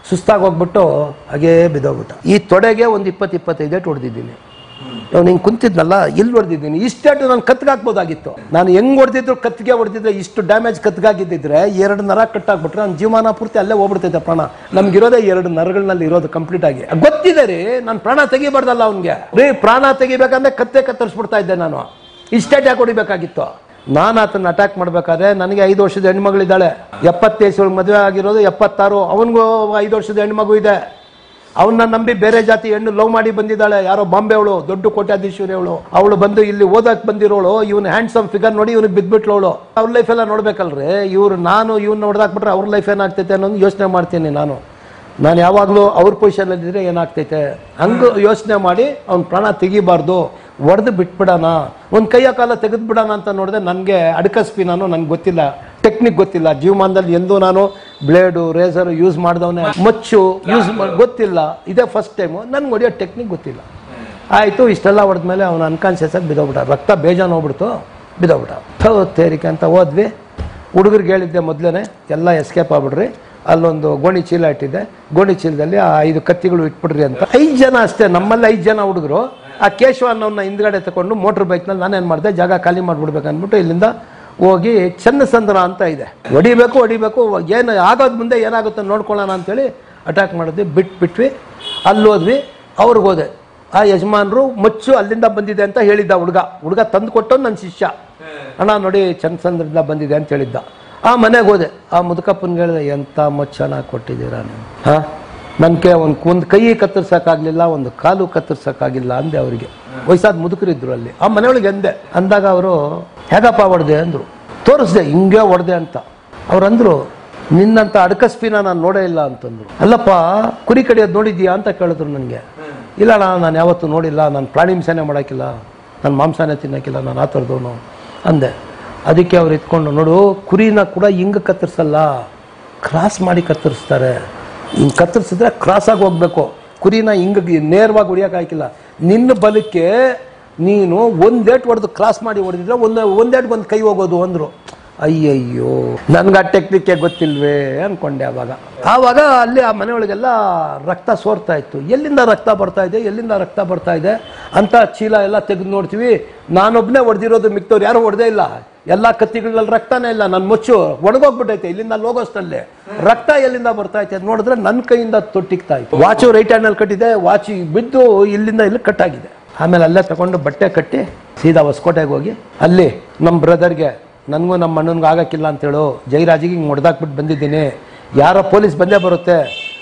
ಸುಸ್ತಾಗಿ ಹೋಗ್ಬಿಟ್ಟು ಹಾಗೇ ಬಿದ್ದೋಗ್ಬಿಟ್ಟ ಈ ತೊಡೆಗೆ ಒಂದು ಇಪ್ಪತ್ತು ಇಪ್ಪತ್ತೈದು ಏಟು ಹೊಡೆದಿದ್ದೀನಿ ಅವ್ನು ಹಿಂಗೆ ಕುಂತಿದ್ನಲ್ಲ ಇಲ್ಲಿ ಹೊಡೆದಿದ್ದೀನಿ ಇಷ್ಟೇಟು ನಾನು ಕತ್ಗಾಕ್ಬೋದಾಗಿತ್ತು ನಾನು ಹೆಂಗ್ ಹೊಡೆದಿದ್ರು ಕತ್ತಿಗೆ ಹೊಡೆದಿದ್ರೆ ಇಷ್ಟು ಡ್ಯಾಮೇಜ್ ಕತ್ಗಾಗಿದ್ದಿದ್ರೆ ಎರಡು ನರ ಕಟ್ಟಾಗ್ಬಿಟ್ರೆ ನನ್ನ ಜೀವನ ಪೂರ್ತಿ ಅಲ್ಲೇ ಹೋಗ್ಬಿಡ್ತೈತೆ ಪ್ರಾಣ ನಮ್ಗಿರೋದೇ ಎರಡು ನರಗಳಲ್ಲಿ ಇರೋದು ಕಂಪ್ಲೀಟ್ ಆಗಿ ಗೊತ್ತಿದೆ ರೀ ನಾನು ಪ್ರಾಣ ತೆಗಿಬಾರ್ದಲ್ಲ ಅವ್ನಿಗೆ ರೀ ಪ್ರಾಣ ತೆಗಿಬೇಕಂದ್ರೆ ಕತ್ತೆ ಕತ್ತರಿಸ್ಬಿಡ್ತಾ ಇದ್ದೆ ನಾನು ಇಷ್ಟೇಟ್ ಯಾಕೆ ಹೊಡಿಬೇಕಾಗಿತ್ತು ನಾನು ಆತನ ಅಟ್ಯಾಕ್ ಮಾಡ್ಬೇಕಾದ್ರೆ ನನಗೆ ಐದು ವರ್ಷದ ಹೆಣ್ಮಗಳಿದ್ದಾಳೆ ಎಪ್ಪತ್ತೈದು ಮದುವೆ ಆಗಿರೋದು ಎಪ್ಪತ್ತಾರು ಅವನಿಗೂ ಐದು ವರ್ಷದ ಹೆಣ್ಮಗು ಇದೆ ಅವನ್ನ ನಂಬಿ ಬೇರೆ ಜಾತಿ ಹೆಣ್ಣು ಲವ್ ಮಾಡಿ ಬಂದಿದ್ದಾಳೆ ಯಾರೋ ಬಾಂಬೆ ಅವಳು ದೊಡ್ಡ ಕೋಟ್ಯಾಧೀಶ್ವರಿ ಅವಳು ಅವಳು ಬಂದು ಇಲ್ಲಿ ಓದಕ್ ಬಂದಿರೋಳು ಇವನ್ ಹ್ಯಾಂಡ್ಸಮ್ ಫಿಗರ್ ನೋಡಿ ಇವನಿಗೆ ಬಿದ್ಬಿಟ್ಲವಳು ಅವ್ರ ಲೈಫ್ ಎಲ್ಲ ನೋಡ್ಬೇಕಲ್ರಿ ಇವ್ರು ನಾನು ಇವ್ನ ಹೊಡೆದಾಕ್ಬಿಟ್ರೆ ಅವ್ರ ಲೈಫ್ ಏನಾಗ್ತೈತೆ ಅನ್ನೋದು ಯೋಚನೆ ಮಾಡ್ತೀನಿ ನಾನು ನಾನು ಯಾವಾಗಲೂ ಅವ್ರ ಪೊಸಿಷನಲ್ಲಿದ್ದರೆ ಏನಾಗ್ತೈತೆ ಹಂಗೆ ಯೋಚನೆ ಮಾಡಿ ಅವ್ನ ಪ್ರಾಣ ತೆಗಿಬಾರ್ದು ಹೊಡೆದು ಬಿಟ್ಬಿಡೋಣ ಒಂದು ಕೈಯ ಕಾಲ ತೆಗೆದು ಬಿಡೋಣ ಅಂತ ನೋಡಿದ್ರೆ ನನಗೆ ಅಡ್ಕಸ್ಪಿ ನಾನು ನನಗೆ ಗೊತ್ತಿಲ್ಲ ಟೆಕ್ನಿಕ್ ಗೊತ್ತಿಲ್ಲ ಜೀವಮಾನದಲ್ಲಿ ಎಂದೂ ನಾನು ಬ್ಲೇಡು ರೇಸರು ಯೂಸ್ ಮಾಡಿದವನೇ ಮಚ್ಚು ಯೂಸ್ ಮಾಡಿ ಗೊತ್ತಿಲ್ಲ ಇದೇ ಫಸ್ಟ್ ಟೈಮು ನನ್ಗೆ ಹೊಡಿಯೋ ಟೆಕ್ನಿಕ್ ಗೊತ್ತಿಲ್ಲ ಆಯಿತು ಇಷ್ಟೆಲ್ಲ ಹೊಡೆದ್ಮೇಲೆ ಅವನು ಅನ್ಕಾನ್ಷಿಯಸ್ ಆಗಿ ಬಿದ್ದೋಗ್ಬಿಟ್ಟ ರಕ್ತ ಬೇಜಾನ್ ಹೋಗ್ಬಿಡ್ತು ಬಿದ್ದೋಗ್ಬಿಟ್ಟ ಥೋ ತೇರಿಕೆ ಅಂತ ಹೋದ್ವಿ ಹುಡುಗರಿಗೆ ಹೇಳಿದ್ದೆ ಮೊದಲೇ ಎಲ್ಲ ಎಸ್ಕೇಪ್ ಆಗ್ಬಿಡ್ರಿ ಅಲ್ಲೊಂದು ಗೋಣಿ ಚೀಲ ಇಟ್ಟಿದ್ದೆ ಗೋಣಿ ಚೀಲದಲ್ಲಿ ಆ ಐದು ಕತ್ತಿಗಳು ಇಟ್ಬಿಡ್ರಿ ಅಂತ ಐದು ಜನ ಅಷ್ಟೇ ನಮ್ಮಲ್ಲಿ ಐದು ಜನ ಹುಡುಗರು ಆ ಕೇಶವ ಅನ್ನೋನ್ನ ಹಿಂದ್ಗಡೆ ತಗೊಂಡು ಮೋಟ್ರ್ ಬೈಕ್ನಲ್ಲಿ ನಾನೇನು ಮಾಡಿದೆ ಜಾಗ ಖಾಲಿ ಮಾಡಿಬಿಡ್ಬೇಕು ಅಂದ್ಬಿಟ್ಟು ಇಲ್ಲಿಂದ ಹೋಗಿ ಚನ್ನಸಂದ್ರ ಅಂತ ಇದೆ ಹೊಡಿಬೇಕು ಹೊಡಿಬೇಕು ಏನು ಆಗೋದ್ ಮುಂದೆ ಏನಾಗುತ್ತೆ ನೋಡ್ಕೊಳ್ಳೋಣ ಅಂತೇಳಿ ಅಟ್ಯಾಕ್ ಮಾಡಿದ್ವಿ ಬಿಟ್ಟು ಬಿಟ್ವಿ ಅಲ್ಲಿ ಹೋದ್ವಿ ಅವ್ರಿಗೆ ಹೋದೆ ಆ ಯಜಮಾನರು ಮಚ್ಚು ಅಲ್ಲಿಂದ ಬಂದಿದೆ ಅಂತ ಹೇಳಿದ್ದ ಹುಡುಗ ಹುಡುಗ ತಂದು ಕೊಟ್ಟು ನನ್ನ ಶಿಷ್ಯ ಅಣ್ಣ ನೋಡಿ ಚನ್ನಸಂದ್ರದಿಂದ ಬಂದಿದೆ ಅಂತ ಹೇಳಿದ್ದ ಆ ಮನೆಗೆ ಹೋದೆ ಆ ಮುದುಕಪ್ಪನ್ಗೆ ಹೇಳಿದೆ ಎಂಥ ಮಚ್ಚಣ ಕೊಟ್ಟಿದ್ದೀರಾ ನೀವು ಹಾ ನನಗೆ ಒಂದು ಒಂದು ಕೈ ಕತ್ತರಿಸೋಕ್ಕಾಗಲಿಲ್ಲ ಒಂದು ಕಾಲು ಕತ್ತರಿಸೋಕ್ಕಾಗಿಲ್ಲ ಅಂದೆ ಅವರಿಗೆ ವಯಸ್ಸಾದ ಮುದುಕರಿದ್ರು ಅಲ್ಲಿ ಆ ಮನೆಯೊಳಗೆ ಎಂದೆ ಅಂದಾಗ ಅವರು ಹೇಗಪ್ಪ ಹೊಡೆದೆ ಅಂದರು ತೋರಿಸ್ದೆ ಹಿಂಗೆ ಹೊಡೆದೆ ಅಂತ ಅವ್ರು ಅಂದರು ನಿನ್ನಂತ ಅಡಕಸ್ಪಿನ ನಾನು ನೋಡೇ ಇಲ್ಲ ಅಂತಂದ್ರು ಅಲ್ಲಪ್ಪ ಕುರಿ ಕಡಿಯೋದು ನೋಡಿದ್ಯಾ ಅಂತ ಕೇಳಿದ್ರು ನನಗೆ ಇಲ್ಲ ಅಣ್ಣ ನಾನು ಯಾವತ್ತೂ ನೋಡಿಲ್ಲ ನಾನು ಪ್ರಾಣಿ ಹಿಂಸೆನೇ ಮಾಡೋಕ್ಕಿಲ್ಲ ನಾನು ಮಾಂಸನೇ ತಿನ್ನೋಕ್ಕಿಲ್ಲ ನಾನು ಆ ಥರದವನು ಅಂದೆ ಅದಕ್ಕೆ ಅವ್ರು ಎತ್ಕೊಂಡು ನೋಡು ಕುರಿನ ಕೂಡ ಹಿಂಗೆ ಕತ್ತರಿಸಲ್ಲ ಕ್ರಾಸ್ ಮಾಡಿ ಕತ್ತರಿಸ್ತಾರೆ ಹಿಂಗೆ ಕತ್ತರಿಸಿದ್ರೆ ಕ್ರಾಸಾಗಿ ಹೋಗ್ಬೇಕು ಕುರಿನ ಹಿಂಗೆ ನೇರವಾಗಿ ಹೊಡಿಯೋಕ್ಕಾಗಿಲ್ಲ ನಿನ್ನ ಬಲಕ್ಕೆ ನೀನು ಒಂದೇಟ್ ಹೊಡೆದು ಕ್ರಾಸ್ ಮಾಡಿ ಹೊಡೆದಿದ್ರೆ ಒಂದು ಒಂದೇಟ್ಗೆ ಒಂದು ಕೈ ಹೋಗೋದು ಅಂದರು ಅಯ್ಯಯ್ಯೋ ನನ್ಗೆ ಆ ಟೆಕ್ನಿಕ್ಕೆ ಗೊತ್ತಿಲ್ವೇ ಅನ್ಕೊಂಡೆ ಅವಾಗ ಆವಾಗ ಅಲ್ಲಿ ಆ ಮನೆಯೊಳಗೆಲ್ಲ ರಕ್ತ ಸೋರ್ತಾ ಇತ್ತು ಎಲ್ಲಿಂದ ರಕ್ತ ಬರ್ತಾ ಇದೆ ಎಲ್ಲಿಂದ ರಕ್ತ ಬರ್ತಾ ಇದೆ ಅಂತ ಚೀಲ ಎಲ್ಲ ತೆಗೆದು ನೋಡ್ತೀವಿ ನಾನೊಬ್ಬನೇ ಹೊಡೆದಿರೋದು ಮಿಕ್ತವ್ರು ಯಾರು ಹೊಡೆದೇ ಇಲ್ಲ ಎಲ್ಲ ಕತ್ತಿಗಳಲ್ಲಿ ರಕ್ತನೇ ಇಲ್ಲ ನನ್ನ ಮುಚ್ಚು ಒಣಗೋಗ್ಬಿಟ್ಟೈತೆ ಇಲ್ಲಿಂದ ಅಲ್ಲಿ ಹೋಗೋಷ್ಟಲ್ಲೇ ರಕ್ತ ಎಲ್ಲಿಂದ ಬರ್ತಾ ಐತೆ ಅದ್ ನೋಡಿದ್ರೆ ನನ್ನ ಕೈಯಿಂದ ತೊಟ್ಟಿಗ್ತಾ ಇತ್ತು ವಾಚು ರೈಟ್ ಹ್ಯಾಂಡಲ್ಲಿ ಕಟ್ಟಿದೆ ವಾಚ್ ಬಿದ್ದು ಇಲ್ಲಿಂದ ಇಲ್ಲಿ ಕಟ್ಟಾಗಿದೆ ಆಮೇಲೆ ಅಲ್ಲೇ ತಗೊಂಡು ಬಟ್ಟೆ ಕಟ್ಟಿ ಸೀದಾ ಹೊಸಕೋಟೆಗೆ ಹೋಗಿ ಅಲ್ಲಿ ನಮ್ಮ ಬ್ರದರ್ಗೆ ನನಗೂ ನಮ್ಮ ಅಣ್ಣನಿಗೂ ಆಗಕ್ಕಿಲ್ಲ ಅಂತೇಳು ಜೈರಾಜಿಗೆ ಹಿಂಗೆ ಹೊಡೆದಾಕ್ಬಿಟ್ಟು ಬಂದಿದ್ದೀನಿ ಯಾರೋ ಪೊಲೀಸ್ ಬಂದೇ ಬರುತ್ತೆ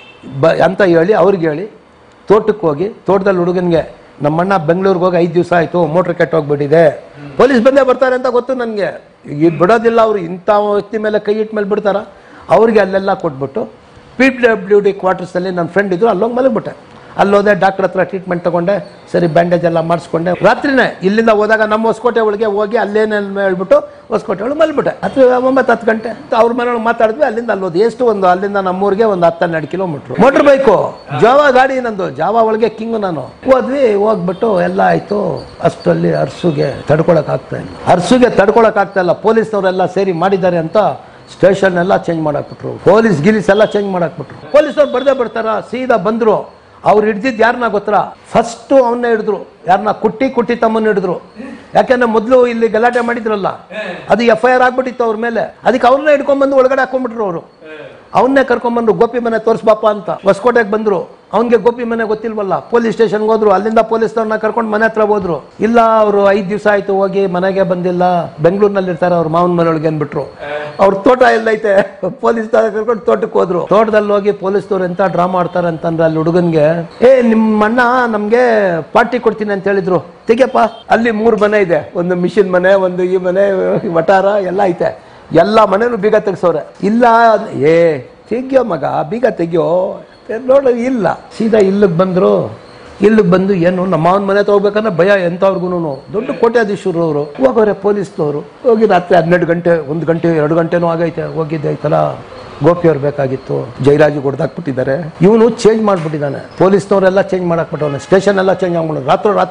ಬ ಅಂತ ಹೇಳಿ ಅವ್ರಿಗೆ ಹೇಳಿ ತೋಟಕ್ಕೆ ಹೋಗಿ ತೋಟದಲ್ಲಿ ಹುಡುಗನಿಗೆ ನಮ್ಮಣ್ಣ ಬೆಂಗಳೂರಿಗೆ ಹೋಗಿ ಐದು ದಿವಸ ಆಯಿತು ಮೋಟ್ರ್ ಕೆಟ್ಟೋಗ್ಬಿಟ್ಟಿದೆ ಪೊಲೀಸ್ ಬಂದೇ ಬರ್ತಾರೆ ಅಂತ ಗೊತ್ತು ನನಗೆ ಈಗ ಬಿಡೋದಿಲ್ಲ ಅವರು ಇಂಥ ವ್ಯಕ್ತಿ ಮೇಲೆ ಕೈ ಇಟ್ಟ ಮೇಲೆ ಬಿಡ್ತಾರ ಅವ್ರಿಗೆ ಅಲ್ಲೆಲ್ಲ ಕೊಟ್ಬಿಟ್ಟು ಪಿ ಡಬ್ಲ್ಯೂ ಡಿ ಕ್ವಾರ್ಟರ್ಸಲ್ಲಿ ನನ್ನ ಫ್ರೆಂಡ್ ಇದ್ರು ಅಲ್ಲೋಗಿ ಮಲಗ್ಬಿಟ್ಟೆ ಅಲ್ಲೋದೆ ಡಾಕ್ಟರ್ ಹತ್ರ ಟ್ರೀಟ್ಮೆಂಟ್ ತಗೊಂಡೆ ಸರಿ ಬ್ಯಾಂಡೇಜ್ ಎಲ್ಲ ಮಾಡಿಸ್ಕೊಂಡೆ ರಾತ್ರಿನೇ ಇಲ್ಲಿಂದ ಹೋದಾಗ ನಮ್ಮ ಹೊಸಕೋಟೆ ಒಳಗೆ ಹೋಗಿ ಅಲ್ಲೇನೇನು ಹೇಳ್ಬಿಟ್ಟು ಹೊಸಕೋಟೆ ಒಳಗೆ ಮಲ್ಬಿಟ್ಟೆ ಹತ್ತು ಒಂಬತ್ತು ಹತ್ತು ಗಂಟೆ ಅವ್ರ ಮನೆಯೊಳಗೆ ಮಾತಾಡಿದ್ವಿ ಅಲ್ಲಿಂದ ಅಲ್ಲೋದು ಎಷ್ಟು ಒಂದು ಅಲ್ಲಿಂದ ನಮ್ಮೂರಿಗೆ ಒಂದು ಹತ್ತೆರಡು ಕಿಲೋಮೀಟ್ರ್ ಮೋಟ್ರ್ ಬೈಕು ಜಾವ ಗಾಡಿ ನಂದು ಜಾವ ಒಳಗೆ ಕಿಂಗ್ ನಾನು ಹೋದ್ವಿ ಹೋಗ್ಬಿಟ್ಟು ಎಲ್ಲ ಆಯ್ತು ಅಷ್ಟರಲ್ಲಿ ಅರ್ಸುಗೆ ತಡ್ಕೊಳಕ್ ಆಗ್ತಾ ಇಲ್ಲ ಅರ್ಸುಗೆ ತಡ್ಕೊಳಕ್ ಆಗ್ತಾ ಇಲ್ಲ ಪೊಲೀಸ್ನವರೆಲ್ಲ ಸೇರಿ ಮಾಡಿದ್ದಾರೆ ಅಂತ ಸ್ಟೇಷನ್ ಎಲ್ಲ ಚೇಂಜ್ ಮಾಡಾಕ್ಬಿಟ್ರು ಪೊಲೀಸ್ ಗಿಲೀಸ್ ಎಲ್ಲ ಚೇಂಜ್ ಮಾಡಾಕ್ಬಿಟ್ರು ಪೊಲೀಸವ್ರು ಬರ್ದೇ ಬರ್ತಾರ ಸೀದಾ ಬಂದ್ರು ಅವ್ರು ಹಿಡ್ದಿದ್ದು ಯಾರನ್ನ ಗೊತ್ತರ ಫಸ್ಟು ಅವನ್ನ ಹಿಡಿದ್ರು ಯಾರನ್ನ ಕುಟ್ಟಿ ಕುಟ್ಟಿ ತಮ್ಮನ್ನ ಹಿಡಿದ್ರು ಯಾಕೆಂದ್ರೆ ಮೊದಲು ಇಲ್ಲಿ ಗಲಾಟೆ ಮಾಡಿದ್ರಲ್ಲ ಅದು ಎಫ್ ಐ ಆರ್ ಆಗ್ಬಿಟ್ಟಿತ್ತು ಅವ್ರ ಮೇಲೆ ಅದಕ್ಕೆ ಅವ್ರನ್ನ ಹಿಡ್ಕೊಂಡ್ಬಂದು ಒಳಗಡೆ ಹಾಕೊಂಡ್ಬಿಟ್ರು ಅವರು ಅವನ್ನೇ ಕರ್ಕೊಂಡ್ಬಂದ್ರು ಗೋಪಿ ಮನೆ ತೋರಿಸ್ಬಾಪ ಅಂತ ಹೊಸಕೋಟೆಗೆ ಬಂದ್ರು ಅವನಿಗೆ ಗೋಪಿ ಮನೆ ಗೊತ್ತಿಲ್ವಲ್ಲ ಪೊಲೀಸ್ ಸ್ಟೇಷನ್ಗೆ ಹೋದ್ರು ಅಲ್ಲಿಂದ ಪೊಲೀಸ್ನವ್ರನ್ನ ಕರ್ಕೊಂಡು ಮನೆ ಹತ್ರ ಹೋದ್ರು ಇಲ್ಲ ಅವರು ಐದು ದಿವಸ ಆಯ್ತು ಹೋಗಿ ಮನೆಗೆ ಬಂದಿಲ್ಲ ಬೆಂಗಳೂರಿನಲ್ಲಿ ಇರ್ತಾರೆ ಅವ್ರ ಮಾವನ ಮನೆಯೊಳಗೆ ಅಂದ್ಬಿಟ್ರು ಅವ್ರ ತೋಟ ಎಲ್ಲೈತೆ ಪೊಲೀಸ್ ಕರ್ಕೊಂಡು ತೋಟಕ್ಕೆ ಹೋದ್ರು ತೋಟದಲ್ಲಿ ಹೋಗಿ ಪೊಲೀಸ್ನವ್ರು ಎಂತ ಡ್ರಾಮಾ ಮಾಡ್ತಾರೆ ಅಂತಂದ್ರೆ ಅಲ್ಲಿ ಹುಡುಗನ್ಗೆ ಏ ನಿಮ್ಮ ಅಣ್ಣ ನಮ್ಗೆ ಪಾರ್ಟಿ ಕೊಡ್ತೀನಿ ಅಂತ ಹೇಳಿದ್ರು ತೆಗಿಯಪ್ಪ ಅಲ್ಲಿ ಮೂರು ಮನೆ ಇದೆ ಒಂದು ಮಿಷಿನ್ ಮನೆ ಒಂದು ಈ ಮನೆ ವಟಾರ ಎಲ್ಲ ಐತೆ ಎಲ್ಲ ಮನೇನು ಬೀಗ ತೆಗ್ಸವ್ರೆ ಇಲ್ಲ ಏ ತೆಗಿಯೋ ಮಗ ಬೀಗ ತೆಗಿಯೋ ನೋಡು ಇಲ್ಲ ಸೀದಾ ಇಲ್ಲಿಗೆ ಬಂದ್ರು ಇಲ್ಲಿಗೆ ಬಂದು ಏನು ನಮ್ಮ ಮಾವನ ಮನೆ ತಗೋಬೇಕಂದ್ರೆ ಭಯ ಎಂಥವ್ರಿಗೂ ದೊಡ್ಡ ಕೋಟ್ಯಾಧೀಶರು ಅವರು ಹೋಗೋರೆ ಪೊಲೀಸ್ನವರು ಹೋಗಿ ರಾತ್ರಿ ಹನ್ನೆರಡು ಗಂಟೆ ಒಂದು ಗಂಟೆ ಎರಡು ಗಂಟೆನೂ ಆಗೈತೆ ಹೋಗಿದ್ದೆ ಐತಲ್ಲ ಗೋಪಿಯವ್ರು ಬೇಕಾಗಿತ್ತು ಜೈರಾಜು ಹೊಡೆದಾಕ್ಬಿಟ್ಟಿದ್ದಾರೆ ಇವನು ಚೇಂಜ್ ಮಾಡ್ಬಿಟ್ಟಿದ್ದಾನೆ ಪೊಲೀಸ್ನವರೆಲ್ಲ ಚೇಂಜ್ ಮಾಡಾಕ್ಬಿಟ್ಟವನೆ ಸ್ಟೇಷನ್ ಎಲ್ಲ ಚೇಂಜ್ ಆಗ್ಬಿಟ್ಟು ರಾತ್ರಿ ರಾತ್ರಿ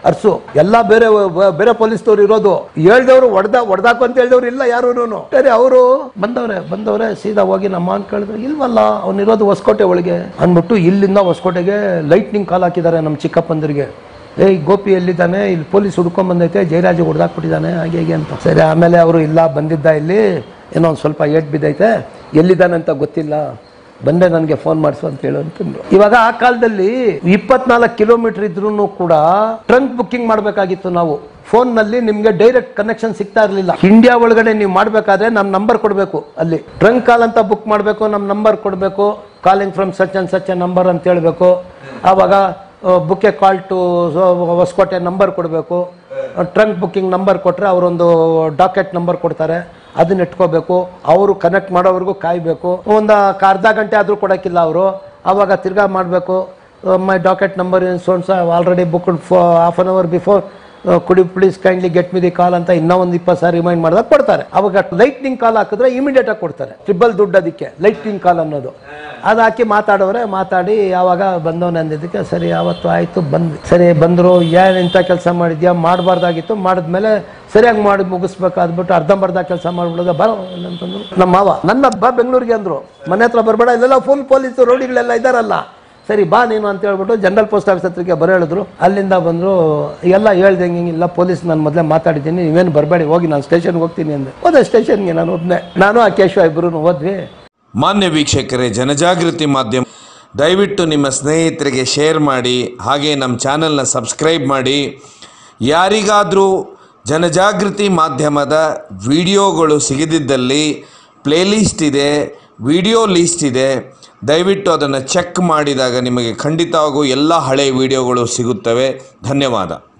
ಅರ್ಸು ಎಲ್ಲ ಬೇರೆ ಬೇರೆ ಪೊಲೀಸ್ನವ್ರು ಇರೋದು ಹೇಳ್ದವ್ರು ಹೊಡೆದ ಹೊಡೆದಾಕು ಅಂತ ಹೇಳ್ದವ್ರು ಇಲ್ಲ ಯಾರು ಸರಿ ಅವರು ಬಂದವ್ರೆ ಬಂದವ್ರೆ ಸೀದಾ ಹೋಗಿ ನಮ್ಮ ಅಂತ ಕೇಳಿದ್ರು ಇಲ್ವಲ್ಲ ಅವ್ನಿರೋದು ಹೊಸಕೋಟೆ ಒಳಗೆ ಅಂದ್ಬಿಟ್ಟು ಇಲ್ಲಿಂದ ಹೊಸಕೋಟೆಗೆ ಲೈಟ್ನಿಂಗ್ ಕಾಲ್ ಹಾಕಿದ್ದಾರೆ ನಮ್ಮ ಚಿಕ್ಕಪ್ಪಂದರಿಗೆ ಏಯ್ ಗೋಪಿ ಎಲ್ಲಿದ್ದಾನೆ ಇಲ್ಲಿ ಪೊಲೀಸ್ ಹುಡ್ಕೊಂಡ್ ಬಂದೈತೆ ಜಯರಾಜ್ ಹೊಡೆದಾಕ್ಬಿಟ್ಟಿದ್ದಾನೆ ಹಾಗೆ ಹೇಗೆ ಅಂತ ಸರಿ ಆಮೇಲೆ ಅವರು ಇಲ್ಲ ಬಂದಿದ್ದ ಇಲ್ಲಿ ಏನೋ ಒಂದು ಸ್ವಲ್ಪ ಏಟ್ ಬಿದ್ದೈತೆ ಎಲ್ಲಿದ್ದಾನೆ ಅಂತ ಗೊತ್ತಿಲ್ಲ ಬಂದೆ ನನಗೆ ಫೋನ್ ಮಾಡಿಸು ಅಂತ ಹೇಳು ಅಂತಂದ್ರು ಇವಾಗ ಆ ಕಾಲದಲ್ಲಿ ಇಪ್ಪತ್ನಾಲ್ಕು ಕಿಲೋಮೀಟರ್ ಇದ್ರೂ ಕೂಡ ಟ್ರಂಕ್ ಬುಕ್ಕಿಂಗ್ ಮಾಡಬೇಕಾಗಿತ್ತು ನಾವು ಫೋನ್ ನಲ್ಲಿ ನಿಮ್ಗೆ ಡೈರೆಕ್ಟ್ ಕನೆಕ್ಷನ್ ಸಿಗ್ತಾ ಇರಲಿಲ್ಲ ಇಂಡಿಯಾ ಒಳಗಡೆ ನೀವು ಮಾಡಬೇಕಾದ್ರೆ ನಮ್ಮ ನಂಬರ್ ಕೊಡಬೇಕು ಅಲ್ಲಿ ಟ್ರಂಕ್ ಕಾಲ್ ಅಂತ ಬುಕ್ ಮಾಡಬೇಕು ನಮ್ಮ ನಂಬರ್ ಕೊಡಬೇಕು calling from such and such number ಅಂತ ಹೇಳಬೇಕು ಆವಾಗ ಬುಕ್ಕೆ ಕಾಲ್ ಟು ಹೊಸಕೋಟೆ ನಂಬರ್ ಕೊಡಬೇಕು ಟ್ರಂಕ್ ಬುಕ್ಕಿಂಗ್ ನಂಬರ್ ಕೊಟ್ಟರೆ ಅವರೊಂದು ಡಾಕೆಟ್ ನಂಬರ್ ಕೊಡ್ತಾರೆ ಅದನ್ನ ಇಟ್ಕೋಬೇಕು ಅವರು ಕನೆಕ್ಟ್ ಮಾಡೋವರೆಗೂ ಕಾಯಬೇಕು ಒಂದು ಅರ್ಧ ಗಂಟೆ ಆದರೂ ಕೊಡೋಕ್ಕಿಲ್ಲ ಅವರು ಆವಾಗ ತಿರ್ಗಾ ಮಾಡಬೇಕು my docket number in zones already booked for half an hour before could please kindly get me the call ಅಂತ ಇನ್ನೂ ಒಂದು ಇಪ್ಪತ್ತು ಸಾವಿರ ರಿಮೈಂಡ್ ಮಾಡಿದಾಗ ಕೊಡ್ತಾರೆ ಅವಾಗ ಲೈಟ್ನಿಂಗ್ ಕಾಲ್ ಹಾಕಿದ್ರೆ ಇಮಿಡಿಯೇಟ್ ಆಗಿ ಕೊಡ್ತಾರೆ ಟ್ರಿಬಲ್ ದುಡ್ಡು ಅದಕ್ಕೆ ಲೈಟ್ನಿಂಗ್ ಕಾಲ್ ಅನ್ನೋದು ಅದು ಹಾಕಿ ಮಾತಾಡೋರೆ ಮಾತಾಡಿ ಯಾವಾಗ ಬಂದವನೇ ಅಂದಿದ್ದಕ್ಕೆ ಸರಿ ಯಾವತ್ತು ಆಯಿತು ಬಂದ್ವಿ ಸರಿ ಬಂದರು ಏನು ಇಂಥ ಕೆಲಸ ಮಾಡಿದ್ಯಾ ಮಾಡಬಾರ್ದಾಗಿತ್ತು ಮಾಡಿದ್ಮೇಲೆ ಸರಿಯಾಗಿ ಮಾಡಿ ಮುಗಿಸ್ಬೇಕಾದ್ಬಿಟ್ಟು ಅರ್ಧಂಬರ್ಧ ಕೆಲಸ ಮಾಡ್ಬಿಡೋದು ಬರೋ ಅಂತಂದ್ರು ನಮ್ಮ ಮಾವ ನನ್ನ ಬಾ ಬೆಂಗಳೂರಿಗೆ ಅಂದರು ಮನೆ ಹತ್ರ ಬರಬೇಡ ಇಲ್ಲೆಲ್ಲ ಫುಲ್ ಪೊಲೀಸು ರೋಡಿಗಳೆಲ್ಲ ಇದ್ದಾರಲ್ಲ ಸರಿ ಬಾ ನೀನು ಅಂತ ಹೇಳ್ಬಿಟ್ಟು ಜನರಲ್ ಪೋಸ್ಟ್ ಆಫೀಸ್ ಹತ್ರಕ್ಕೆ ಬರೋ ಹೇಳಿದ್ರು ಅಲ್ಲಿಂದ ಬಂದರು ಎಲ್ಲ ಹೇಳ್ದಂಗೆ ಹಿಂಗಿಲ್ಲ ಪೊಲೀಸ್ ನಾನು ಮೊದಲೇ ಮಾತಾಡಿದ್ದೀನಿ ನೀವೇನು ಬರಬೇಡಿ ಹೋಗಿ ನಾನು ಸ್ಟೇಷನ್ಗೆ ಹೋಗ್ತೀನಿ ಅಂದೆ ಹೋದೆ ಸ್ಟೇಷನ್ಗೆ ನಾನು ಒಬ್ಬನೇ ನಾನು ಆ ಕೇಶವ ಇಬ್ಬರು ಹೋದ್ವಿ ಮಾನ್ಯ ವೀಕ್ಷಕರೇ ಜನಜಾಗೃತಿ ಮಾಧ್ಯಮ ದಯವಿಟ್ಟು ನಿಮ್ಮ ಸ್ನೇಹಿತರಿಗೆ ಶೇರ್ ಮಾಡಿ ಹಾಗೆ ನಮ್ಮ ಚಾನಲ್ನ ಸಬ್ಸ್ಕ್ರೈಬ್ ಮಾಡಿ ಯಾರಿಗಾದರೂ ಜನಜಾಗೃತಿ ಮಾಧ್ಯಮದ ವಿಡಿಯೋಗಳು ಸಿಗದಿದ್ದಲ್ಲಿ ಪ್ಲೇಲಿಸ್ಟ್ ಇದೆ ವಿಡಿಯೋ ಲೀಸ್ಟ್ ಇದೆ ದಯವಿಟ್ಟು ಅದನ್ನು ಚೆಕ್ ಮಾಡಿದಾಗ ನಿಮಗೆ ಖಂಡಿತವಾಗೂ ಎಲ್ಲ ಹಳೆಯ ವಿಡಿಯೋಗಳು ಸಿಗುತ್ತವೆ ಧನ್ಯವಾದ